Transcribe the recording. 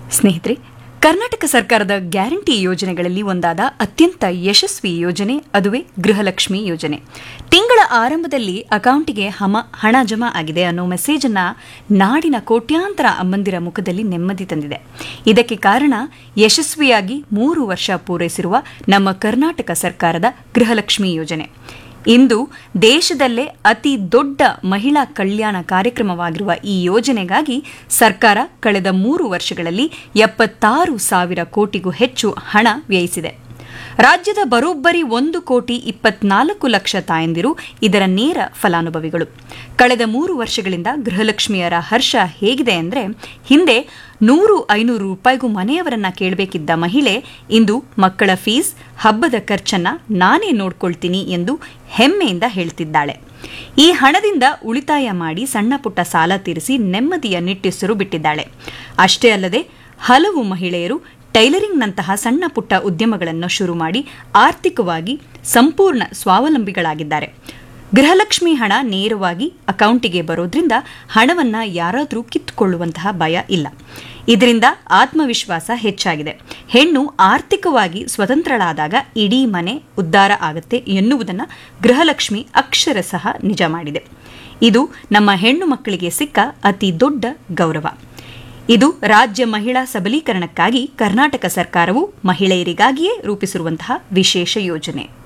ಸ್ನೇಹಿತರೆ ಕರ್ನಾಟಕ ಸರ್ಕಾರದ ಗ್ಯಾರಂಟಿ ಯೋಜನೆಗಳಲ್ಲಿ ಒಂದಾದ ಅತ್ಯಂತ ಯಶಸ್ವಿ ಯೋಜನೆ ಅದುವೇ ಗೃಹಲಕ್ಷ್ಮಿ ಯೋಜನೆ ತಿಂಗಳ ಆರಂಭದಲ್ಲಿ ಅಕೌಂಟಿಗೆ ಹಮ ಹಣ ಜಮಾ ಆಗಿದೆ ಅನ್ನೋ ಮೆಸೇಜ್ ಅನ್ನ ನಾಡಿನ ಕೋಟ್ಯಾಂತರ ಅಮ್ಮಂದಿರ ಮುಖದಲ್ಲಿ ನೆಮ್ಮದಿ ತಂದಿದೆ ಇದಕ್ಕೆ ಕಾರಣ ಯಶಸ್ವಿಯಾಗಿ ಮೂರು ವರ್ಷ ಪೂರೈಸಿರುವ ನಮ್ಮ ಕರ್ನಾಟಕ ಸರ್ಕಾರದ ಗೃಹಲಕ್ಷ್ಮಿ ಯೋಜನೆ ಇಂದು ದೇಶದಲ್ಲೇ ಅತಿ ದೊಡ್ಡ ಮಹಿಳಾ ಕಲ್ಯಾಣ ಕಾರ್ಯಕ್ರಮವಾಗಿರುವ ಈ ಯೋಜನೆಗಾಗಿ ಸರ್ಕಾರ ಕಳೆದ ಮೂರು ವರ್ಷಗಳಲ್ಲಿ ಎಪ್ಪತ್ತಾರು ಸಾವಿರ ಕೋಟಿಗೂ ಹೆಚ್ಚು ಹಣ ವ್ಯಯಿಸಿದೆ ರಾಜ್ಯದ ಬರೋಬ್ಬರಿ ಒಂದು ಕೋಟಿ ಇಪ್ಪತ್ನಾಲ್ಕು ಲಕ್ಷ ತಾಯಂದಿರು ಇದರ ನೇರ ಫಲಾನುಭವಿಗಳು ಕಳೆದ ಮೂರು ವರ್ಷಗಳಿಂದ ಗೃಹಲಕ್ಷ್ಮಿಯರ ಹರ್ಷ ಹೇಗಿದೆ ಅಂದರೆ ಹಿಂದೆ ನೂರು ಐನೂರು ರೂಪಾಯಿಗೂ ಮನೆಯವರನ್ನ ಕೇಳಬೇಕಿದ್ದ ಮಹಿಳೆ ಇಂದು ಮಕ್ಕಳ ಫೀಸ್ ಹಬ್ಬದ ಖರ್ಚನ್ನ ನಾನೇ ನೋಡ್ಕೊಳ್ತೀನಿ ಎಂದು ಹೆಮ್ಮೆಯಿಂದ ಹೇಳ್ತಿದ್ದಾಳೆ ಈ ಹಣದಿಂದ ಉಳಿತಾಯ ಮಾಡಿ ಸಣ್ಣ ಪುಟ್ಟ ಸಾಲ ತೀರಿಸಿ ನೆಮ್ಮದಿಯ ನಿಟ್ಟುಸಿರು ಬಿಟ್ಟಿದ್ದಾಳೆ ಅಷ್ಟೇ ಅಲ್ಲದೆ ಹಲವು ಮಹಿಳೆಯರು ಟೈಲರಿಂಗ್ನಂತಹ ಸಣ್ಣ ಪುಟ್ಟ ಉದ್ಯಮಗಳನ್ನು ಶುರು ಮಾಡಿ ಆರ್ಥಿಕವಾಗಿ ಸಂಪೂರ್ಣ ಸ್ವಾವಲಂಬಿಗಳಾಗಿದ್ದಾರೆ ಗೃಹಲಕ್ಷ್ಮಿ ಹಣ ನೇರವಾಗಿ ಅಕೌಂಟಿಗೆ ಬರೋದ್ರಿಂದ ಹಣವನ್ನ ಯಾರಾದರೂ ಕಿತ್ತುಕೊಳ್ಳುವಂತಹ ಭಯ ಇಲ್ಲ ಇದರಿಂದ ಆತ್ಮವಿಶ್ವಾಸ ಹೆಚ್ಚಾಗಿದೆ ಹೆಣ್ಣು ಆರ್ಥಿಕವಾಗಿ ಸ್ವತಂತ್ರಳಾದಾಗ ಇಡೀ ಮನೆ ಉದ್ಧಾರ ಆಗುತ್ತೆ ಎನ್ನುವುದನ್ನು ಗೃಹಲಕ್ಷ್ಮಿ ಅಕ್ಷರಶಃ ನಿಜ ಮಾಡಿದೆ ಇದು ನಮ್ಮ ಹೆಣ್ಣು ಮಕ್ಕಳಿಗೆ ಸಿಕ್ಕ ಅತಿ ದೊಡ್ಡ ಗೌರವ ಇದು ರಾಜ್ಯ ಮಹಿಳಾ ಸಬಲೀಕರಣಕ್ಕಾಗಿ ಕರ್ನಾಟಕ ಸರ್ಕಾರವು ಮಹಿಳೆಯರಿಗಾಗಿಯೇ ರೂಪಿಸಿರುವಂತಹ ವಿಶೇಷ ಯೋಜನೆ